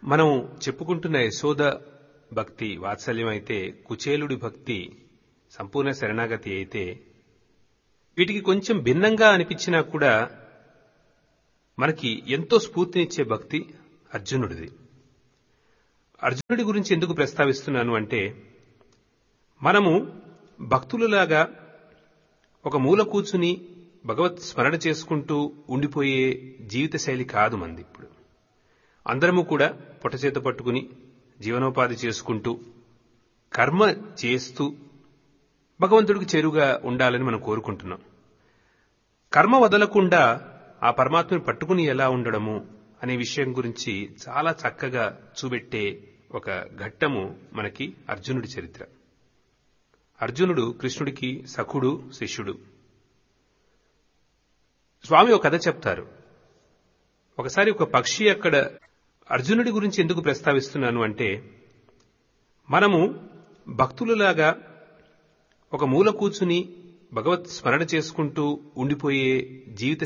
మనం చెప్పుకుంటున్న యశోద భక్తి వాత్సల్యం అయితే కుచేలుడి భక్తి సంపూర్ణ శరణాగతి అయితే వీటికి కొంచెం భిన్నంగా అనిపించినా కూడా మనకి ఎంతో స్ఫూర్తినిచ్చే భక్తి అర్జునుడిది అర్జునుడి గురించి ఎందుకు ప్రస్తావిస్తున్నాను అంటే మనము భక్తులలాగా ఒక మూల కూర్చుని భగవత్ స్మరణ చేసుకుంటూ ఉండిపోయే జీవిత శైలి కాదు మంది ఇప్పుడు అందరము కూడా పొట్టచేత పట్టుకుని జీవనోపాధి చేసుకుంటూ కర్మ చేస్తూ భగవంతుడికి చేరుగా ఉండాలని మనం కోరుకుంటున్నాం కర్మ వదలకుండా ఆ పరమాత్మని పట్టుకుని ఎలా ఉండడము అనే విషయం గురించి చాలా చక్కగా చూపెట్టే ఒక ఘట్టము మనకి అర్జునుడి చరిత్ర అర్జునుడు కృష్ణుడికి సఖుడు శిష్యుడు స్వామి ఒక కథ చెప్తారు ఒకసారి ఒక పక్షి అక్కడ అర్జునుడి గురించి ఎందుకు ప్రస్తావిస్తున్నాను అంటే మనము భక్తులలాగా ఒక మూల కూర్చుని భగవత్ స్మరణ చేసుకుంటూ ఉండిపోయే జీవిత